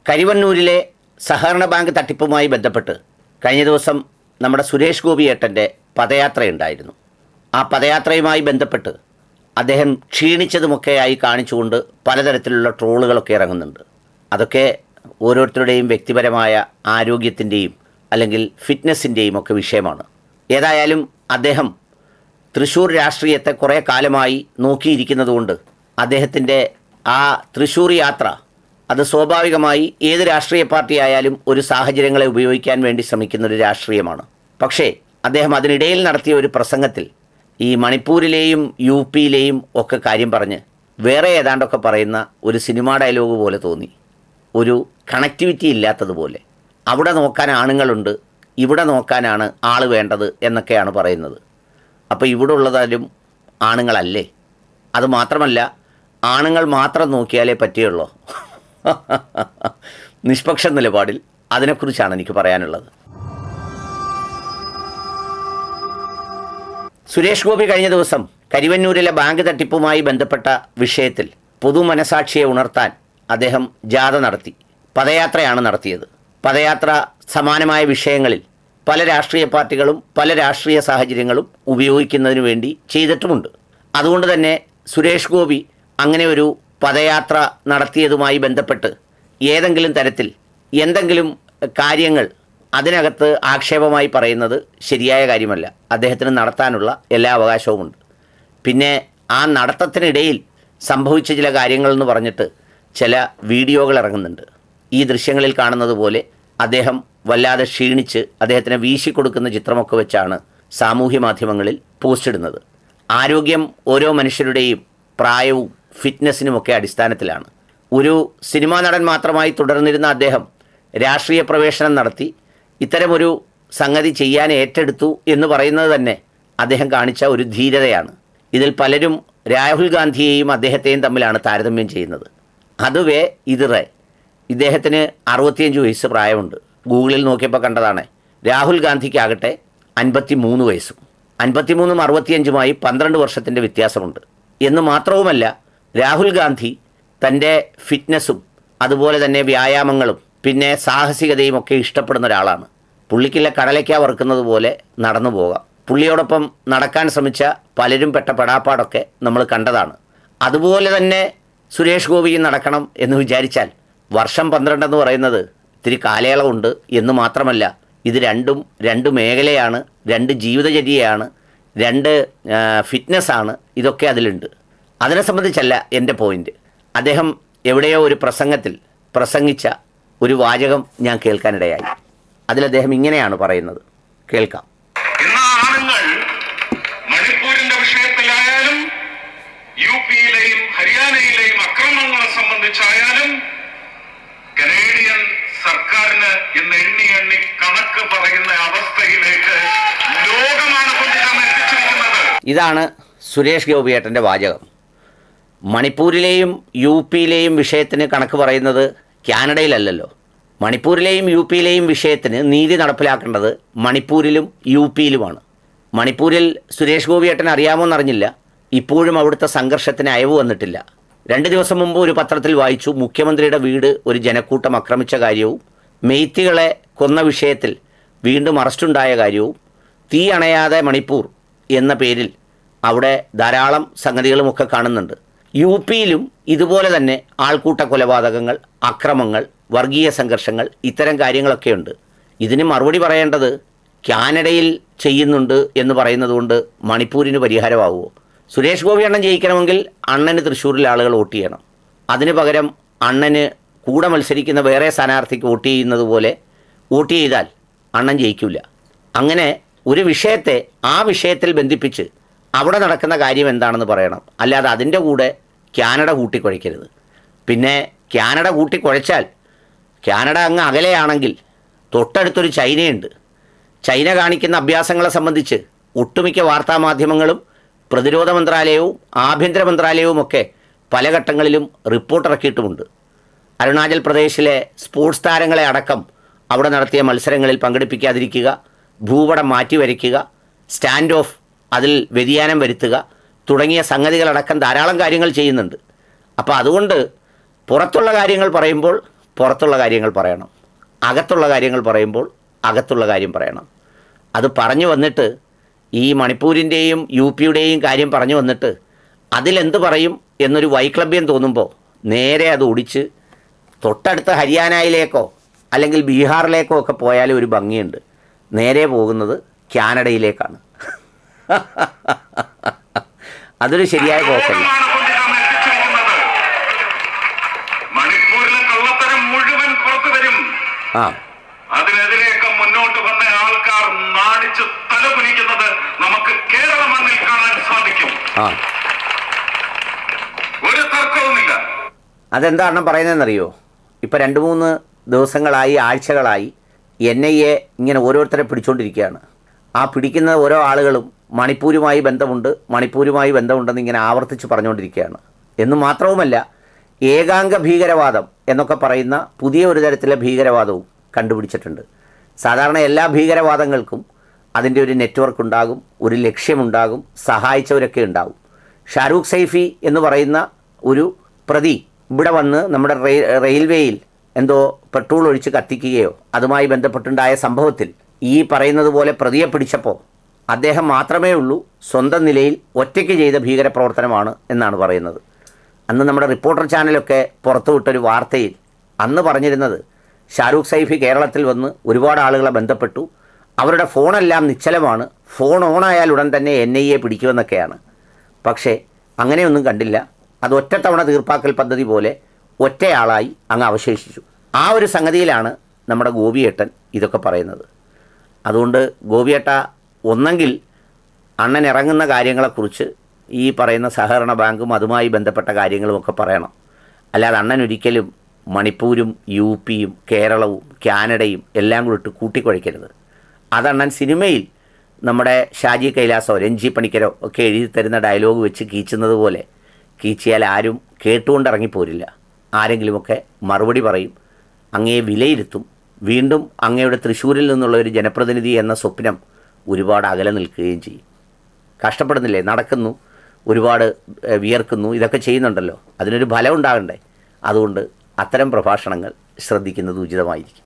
കരിവന്നൂരിലെ സഹകരണ ബാങ്ക് തട്ടിപ്പുമായി ബന്ധപ്പെട്ട് കഴിഞ്ഞ ദിവസം നമ്മുടെ സുരേഷ് ഗോപിയേട്ടൻ്റെ പദയാത്രയുണ്ടായിരുന്നു ആ പദയാത്രയുമായി ബന്ധപ്പെട്ട് അദ്ദേഹം ക്ഷീണിച്ചതുമൊക്കെയായി കാണിച്ചുകൊണ്ട് പലതരത്തിലുള്ള ട്രോളുകളൊക്കെ ഇറങ്ങുന്നുണ്ട് അതൊക്കെ ഓരോരുത്തരുടെയും വ്യക്തിപരമായ ആരോഗ്യത്തിൻ്റെയും അല്ലെങ്കിൽ ഫിറ്റ്നസ്സിൻ്റെയും ഒക്കെ വിഷയമാണ് ഏതായാലും അദ്ദേഹം തൃശ്ശൂർ രാഷ്ട്രീയത്തെ കുറേ കാലമായി നോക്കിയിരിക്കുന്നതുകൊണ്ട് അദ്ദേഹത്തിൻ്റെ ആ തൃശ്ശൂർ യാത്ര അത് സ്വാഭാവികമായി ഏത് രാഷ്ട്രീയ പാർട്ടി ആയാലും ഒരു സാഹചര്യങ്ങളെ ഉപയോഗിക്കാൻ വേണ്ടി ശ്രമിക്കുന്ന ഒരു രാഷ്ട്രീയമാണ് പക്ഷേ അദ്ദേഹം അതിനിടയിൽ നടത്തിയ ഒരു പ്രസംഗത്തിൽ ഈ മണിപ്പൂരിലെയും യു പിയിലെയും ഒക്കെ കാര്യം പറഞ്ഞ് വേറെ ഏതാണ്ടൊക്കെ പറയുന്ന ഒരു സിനിമാ ഡയലോഗ് പോലെ തോന്നി ഒരു കണക്ടിവിറ്റി ഇല്ലാത്തതുപോലെ അവിടെ നോക്കാൻ ആണുങ്ങളുണ്ട് ഇവിടെ നോക്കാനാണ് ആൾ വേണ്ടത് എന്നൊക്കെയാണ് പറയുന്നത് അപ്പോൾ ഇവിടെ ഉള്ളതായാലും ആണുങ്ങളല്ലേ അത് മാത്രമല്ല ആണുങ്ങൾ മാത്രം നോക്കിയാലേ പറ്റുള്ളൂ നിഷ്പക്ഷ നിലപാടിൽ അതിനെക്കുറിച്ചാണ് എനിക്ക് പറയാനുള്ളത് സുരേഷ് ഗോപി കഴിഞ്ഞ ദിവസം കരിവന്നൂരിലെ ബാങ്ക് തട്ടിപ്പുമായി ബന്ധപ്പെട്ട വിഷയത്തിൽ പൊതുമനസാക്ഷിയെ ഉണർത്താൻ അദ്ദേഹം ജാഥ നടത്തി പദയാത്രയാണ് നടത്തിയത് പദയാത്ര സമാനമായ വിഷയങ്ങളിൽ പല രാഷ്ട്രീയ പാർട്ടികളും പല രാഷ്ട്രീയ സാഹചര്യങ്ങളും ഉപയോഗിക്കുന്നതിന് വേണ്ടി ചെയ്തിട്ടുമുണ്ട് അതുകൊണ്ട് തന്നെ സുരേഷ് ഗോപി അങ്ങനെ ഒരു പദയാത്ര നടത്തിയതുമായി ബന്ധപ്പെട്ട് ഏതെങ്കിലും തരത്തിൽ എന്തെങ്കിലും കാര്യങ്ങൾ അതിനകത്ത് ആക്ഷേപമായി പറയുന്നത് ശരിയായ കാര്യമല്ല അദ്ദേഹത്തിന് നടത്താനുള്ള എല്ലാ അവകാശവുമുണ്ട് പിന്നെ ആ നടത്തത്തിനിടയിൽ സംഭവിച്ച ചില കാര്യങ്ങൾ എന്ന് പറഞ്ഞിട്ട് ചില വീഡിയോകൾ ഇറങ്ങുന്നുണ്ട് ഈ ദൃശ്യങ്ങളിൽ കാണുന്നത് പോലെ അദ്ദേഹം വല്ലാതെ ക്ഷീണിച്ച് അദ്ദേഹത്തിന് വീശിക്കൊടുക്കുന്ന ചിത്രമൊക്കെ വെച്ചാണ് സാമൂഹ്യ മാധ്യമങ്ങളിൽ പോസ്റ്റ് ഇടുന്നത് ആരോഗ്യം ഓരോ മനുഷ്യരുടെയും പ്രായവും ഫിറ്റ്നസ്സിനുമൊക്കെ അടിസ്ഥാനത്തിലാണ് ഒരു സിനിമാ നടൻ മാത്രമായി തുടർന്നിരുന്ന അദ്ദേഹം രാഷ്ട്രീയ പ്രവേശനം നടത്തി ഇത്തരമൊരു സംഗതി ചെയ്യാൻ ഏറ്റെടുത്തു എന്ന് പറയുന്നത് തന്നെ അദ്ദേഹം കാണിച്ച ഒരു ധീരതയാണ് ഇതിൽ പലരും രാഹുൽ ഗാന്ധിയെയും അദ്ദേഹത്തെയും തമ്മിലാണ് താരതമ്യം ചെയ്യുന്നത് അതുവേ ഇതിറെ ഇദ്ദേഹത്തിന് അറുപത്തിയഞ്ച് വയസ്സ് പ്രായമുണ്ട് ഗൂഗിളിൽ നോക്കിയപ്പോൾ കണ്ടതാണ് രാഹുൽ ഗാന്ധിക്കാകട്ടെ അൻപത്തി മൂന്ന് വയസ്സും അൻപത്തിമൂന്നും അറുപത്തിയഞ്ചുമായി പന്ത്രണ്ട് വർഷത്തിൻ്റെ വ്യത്യാസമുണ്ട് എന്ന് മാത്രവുമല്ല രാഹുൽ ഗാന്ധി തൻ്റെ ഫിറ്റ്നസ്സും അതുപോലെ തന്നെ വ്യായാമങ്ങളും പിന്നെ സാഹസികതയും ഒക്കെ ഇഷ്ടപ്പെടുന്ന ഒരാളാണ് പുള്ളിക്കില്ല കടലയ്ക്ക വറുക്കുന്നത് പോലെ നടന്നു പോകാം പുള്ളിയോടൊപ്പം നടക്കാൻ ശ്രമിച്ച പലരും പെട്ട പെടാപ്പാടൊക്കെ നമ്മൾ കണ്ടതാണ് അതുപോലെ തന്നെ സുരേഷ് ഗോപിയും നടക്കണം എന്ന് വിചാരിച്ചാൽ വർഷം പന്ത്രണ്ടെന്ന് പറയുന്നത് ഇത്തിരി കാലയളവുണ്ട് എന്ന് മാത്രമല്ല ഇത് രണ്ടും രണ്ട് മേഖലയാണ് രണ്ട് ജീവിതചര്യയാണ് രണ്ട് ആ, ഫിറ്റ്നസ്സാണ് ഇതൊക്കെ അതിലുണ്ട് അതിനെ സംബന്ധിച്ചല്ല എൻ്റെ പോയിന്റ് അദ്ദേഹം എവിടെയോ ഒരു പ്രസംഗത്തിൽ പ്രസംഗിച്ച ഒരു വാചകം ഞാൻ കേൾക്കാനിടയായി അതിൽ അദ്ദേഹം ഇങ്ങനെയാണ് പറയുന്നത് കേൾക്കാം ഇന്ന് ആണുങ്ങൾ മണിപ്പൂരിന്റെ വിഷയത്തിലായാലും യു പിയിലെയും ഹരിയാനയിലെയും അക്രമങ്ങളെ സംബന്ധിച്ചായാലും കനേഡിയൻ സർക്കാരിന് ഇന്ന് എണ്ണി എണ്ണി കണക്ക് പറയുന്ന അവസ്ഥയിലേക്ക് ലോകമാണ് കൊണ്ട് നാം എത്തിച്ചിരിക്കുന്നത് ഇതാണ് സുരേഷ് ഗോപിയേട്ടൻ്റെ വാചകം മണിപ്പൂരിലെയും യു പിയിലെയും വിഷയത്തിന് കണക്ക് പറയുന്നത് കാനഡയിലല്ലല്ലോ മണിപ്പൂരിലെയും യു പിയിലെയും വിഷയത്തിന് നീതി നടപ്പിലാക്കേണ്ടത് മണിപ്പൂരിലും യു പിയിലുമാണ് മണിപ്പൂരിൽ സുരേഷ് ഗോപിയേട്ടൻ അറിയാമോന്നറിഞ്ഞില്ല ഇപ്പോഴും അവിടുത്തെ സംഘർഷത്തിന് അയവ് വന്നിട്ടില്ല രണ്ട് ദിവസം മുമ്പ് ഒരു പത്രത്തിൽ വായിച്ചു മുഖ്യമന്ത്രിയുടെ വീട് ഒരു ജനക്കൂട്ടം ആക്രമിച്ച കാര്യവും മെയ്ത്തികളെ കൊന്ന വിഷയത്തിൽ വീണ്ടും അറസ്റ്റുണ്ടായ കാര്യവും തീ അണയാതെ മണിപ്പൂർ എന്ന പേരിൽ അവിടെ ധാരാളം സംഗതികളുമൊക്കെ കാണുന്നുണ്ട് യു പിയിലും ഇതുപോലെ തന്നെ ആൾക്കൂട്ട കൊലപാതകങ്ങൾ അക്രമങ്ങൾ വർഗീയ സംഘർഷങ്ങൾ ഇത്തരം കാര്യങ്ങളൊക്കെയുണ്ട് ഇതിന് മറുപടി പറയേണ്ടത് കാനഡയിൽ ചെയ്യുന്നുണ്ട് എന്ന് പറയുന്നത് കൊണ്ട് മണിപ്പൂരിന് പരിഹാരമാവുമോ സുരേഷ് ഗോപി അണ്ണൻ ജയിക്കണമെങ്കിൽ അണ്ണന് തൃശ്ശൂരിൽ ആളുകൾ വോട്ട് ചെയ്യണം അതിന് പകരം അണ്ണന് കൂടെ മത്സരിക്കുന്ന വേറെ സ്ഥാനാർത്ഥിക്ക് വോട്ട് ചെയ്യുന്നത് പോലെ വോട്ട് ചെയ്താൽ അണ്ണൻ ജയിക്കില്ല അങ്ങനെ ഒരു വിഷയത്തെ ആ വിഷയത്തിൽ ബന്ധിപ്പിച്ച് അവിടെ നടക്കുന്ന കാര്യം എന്താണെന്ന് പറയണം അല്ലാതെ അതിൻ്റെ കൂടെ കാനഡ കൂട്ടിക്കുഴയ്ക്കരുത് പിന്നെ കാനഡ കൂട്ടിക്കുഴച്ചാൽ കാനഡ അങ്ങ് അകലെയാണെങ്കിൽ തൊട്ടടുത്തൊരു ചൈനയുണ്ട് ചൈന കാണിക്കുന്ന അഭ്യാസങ്ങളെ സംബന്ധിച്ച് ഒട്ടുമിക്ക വാർത്താമാധ്യമങ്ങളും പ്രതിരോധ മന്ത്രാലയവും ആഭ്യന്തര മന്ത്രാലയവും ഒക്കെ പല ഘട്ടങ്ങളിലും റിപ്പോർട്ട് ഇറക്കിയിട്ടുമുണ്ട് അരുണാചൽ പ്രദേശിലെ സ്പോർട്സ് താരങ്ങളെ അടക്കം അവിടെ നടത്തിയ മത്സരങ്ങളിൽ പങ്കെടുപ്പിക്കാതിരിക്കുക ഭൂപടം മാറ്റിവരയ്ക്കുക സ്റ്റാൻഡ് ഓഫ് അതിൽ വ്യതിയാനം വരുത്തുക തുടങ്ങിയ സംഗതികളടക്കം ധാരാളം കാര്യങ്ങൾ ചെയ്യുന്നുണ്ട് അപ്പോൾ അതുകൊണ്ട് പുറത്തുള്ള കാര്യങ്ങൾ പറയുമ്പോൾ പുറത്തുള്ള കാര്യങ്ങൾ പറയണം അകത്തുള്ള കാര്യങ്ങൾ പറയുമ്പോൾ അകത്തുള്ള കാര്യം പറയണം അത് പറഞ്ഞു വന്നിട്ട് ഈ മണിപ്പൂരിൻ്റെയും യു പിയുടെയും കാര്യം പറഞ്ഞു വന്നിട്ട് അതിലെന്ത് പറയും എന്നൊരു വൈക്ലഭ്യം തോന്നുമ്പോൾ നേരെ അത് ഒടിച്ച് തൊട്ടടുത്ത ഹരിയാനയിലേക്കോ അല്ലെങ്കിൽ ബീഹാറിലേക്കോ ഒക്കെ പോയാൽ ഒരു ഭംഗിയുണ്ട് നേരെ പോകുന്നത് കാനഡയിലേക്കാണ് അതൊരു ശരിയായ പോക്കല്ല ാണ് കൊണ്ടിട്ടാണ് എത്തിച്ചിരിക്കുന്നത് മണിപ്പൂരിലെ കള്ളത്തരം മുഴുവൻ പുറത്തു വരും ആ അതിനെതിരെയൊക്കെ മുന്നോട്ട് വന്ന ആൾക്കാർ നാണിച്ച് തലകുനിക്കുന്നത് നമുക്ക് കേരള മണ്ണിൽ കാണാൻ സാധിക്കും ആ ഒരു തർക്കവുമില്ല അതെന്താ അണ്ണം പറയുന്നതെന്നറിയോ ഇപ്പം രണ്ട് മൂന്ന് ദിവസങ്ങളായി ആഴ്ചകളായി എൻ ഐ എ ഇങ്ങനെ ഓരോരുത്തരെ പിടിച്ചുകൊണ്ടിരിക്കുകയാണ് ആ പിടിക്കുന്ന ഓരോ ആളുകളും മണിപ്പൂരുമായി ബന്ധമുണ്ട് മണിപ്പൂരുമായി ബന്ധമുണ്ടെന്ന് ഇങ്ങനെ ആവർത്തിച്ച് പറഞ്ഞുകൊണ്ടിരിക്കുകയാണ് എന്ന് മാത്രവുമല്ല ഏകാംഗ ഭീകരവാദം എന്നൊക്കെ പറയുന്ന പുതിയ ഒരു തരത്തിലെ ഭീകരവാദവും കണ്ടുപിടിച്ചിട്ടുണ്ട് സാധാരണ എല്ലാ ഭീകരവാദങ്ങൾക്കും അതിൻ്റെ ഒരു നെറ്റ്വർക്ക് ഉണ്ടാകും ഒരു ലക്ഷ്യമുണ്ടാകും സഹായിച്ചവരൊക്കെ ഉണ്ടാകും ഷാരൂഖ് സൈഫി എന്ന് പറയുന്ന ഒരു പ്രതി ഇവിടെ വന്ന് നമ്മുടെ റെയിൽ റെയിൽവേയിൽ എന്തോ പെട്രോൾ ഒഴിച്ച് കത്തിക്കുകയോ അതുമായി ബന്ധപ്പെട്ടുണ്ടായ സംഭവത്തിൽ ഈ പറയുന്നത് പോലെ പ്രതിയെ പിടിച്ചപ്പോൾ അദ്ദേഹം മാത്രമേ ഉള്ളൂ സ്വന്തം നിലയിൽ ഒറ്റയ്ക്ക് ചെയ്ത ഭീകരപ്രവർത്തനമാണ് എന്നാണ് പറയുന്നത് അന്ന് നമ്മുടെ റിപ്പോർട്ടർ ചാനലൊക്കെ പുറത്തുവിട്ടൊരു വാർത്തയിൽ അന്ന് പറഞ്ഞിരുന്നത് ഷാരൂഖ് സൈഫി കേരളത്തിൽ വന്ന് ഒരുപാട് ആളുകളെ ബന്ധപ്പെട്ടു അവരുടെ ഫോണെല്ലാം നിശ്ചലമാണ് ഫോൺ ഓണായാൽ ഉടൻ തന്നെ എൻ ഐ എ പിടിക്കുമെന്നൊക്കെയാണ് പക്ഷേ അങ്ങനെയൊന്നും കണ്ടില്ല അത് ഒറ്റത്തവണ തീർപ്പാക്കൽ പദ്ധതി പോലെ ഒറ്റയാളായി അങ്ങ് അവശേഷിച്ചു ആ ഒരു സംഗതിയിലാണ് നമ്മുടെ ഗോപിയേട്ടൻ ഇതൊക്കെ പറയുന്നത് അതുകൊണ്ട് ഗോപിയേട്ട ഒന്നെങ്കിൽ അണ്ണൻ ഇറങ്ങുന്ന കാര്യങ്ങളെക്കുറിച്ച് ഈ പറയുന്ന സഹകരണ ബാങ്കും അതുമായി ബന്ധപ്പെട്ട കാര്യങ്ങളുമൊക്കെ പറയണം അല്ലാതെ അണ്ണൻ ഒരിക്കലും മണിപ്പൂരും യു പിയും കേരളവും കാനഡയും എല്ലാം കൂടി ഇട്ട് കൂട്ടിക്കുഴയ്ക്കരുത് അതണ്ണൻ സിനിമയിൽ നമ്മുടെ ഷാജി കൈലാസോ രഞ്ജി പണിക്കരോ ഒക്കെ എഴുതി തരുന്ന ഡയലോഗ് വെച്ച് കീച്ചുന്നത് പോലെ കീച്ചിയാൽ ആരും കേട്ടുകൊണ്ട് ഇറങ്ങിപ്പോരില്ല ആരെങ്കിലുമൊക്കെ മറുപടി പറയും അങ്ങയെ വിലയിരുത്തും വീണ്ടും അങ്ങയുടെ തൃശ്ശൂരിൽ നിന്നുള്ള ഒരു ജനപ്രതിനിധി എന്ന സ്വപ്നം ഒരുപാട് അകലെ നിൽക്കുകയും ചെയ്യും കഷ്ടപ്പെടുന്നില്ലേ നടക്കുന്നു ഒരുപാട് ഏഹ്, വിയർക്കുന്നു ഇതൊക്കെ ചെയ്യുന്നുണ്ടല്ലോ അതിനൊരു ഫലം ഉണ്ടാകണ്ടേ അതുകൊണ്ട് അത്തരം പ്രഭാഷണങ്ങൾ ശ്രദ്ധിക്കുന്നത് ഉചിതമായിരിക്കും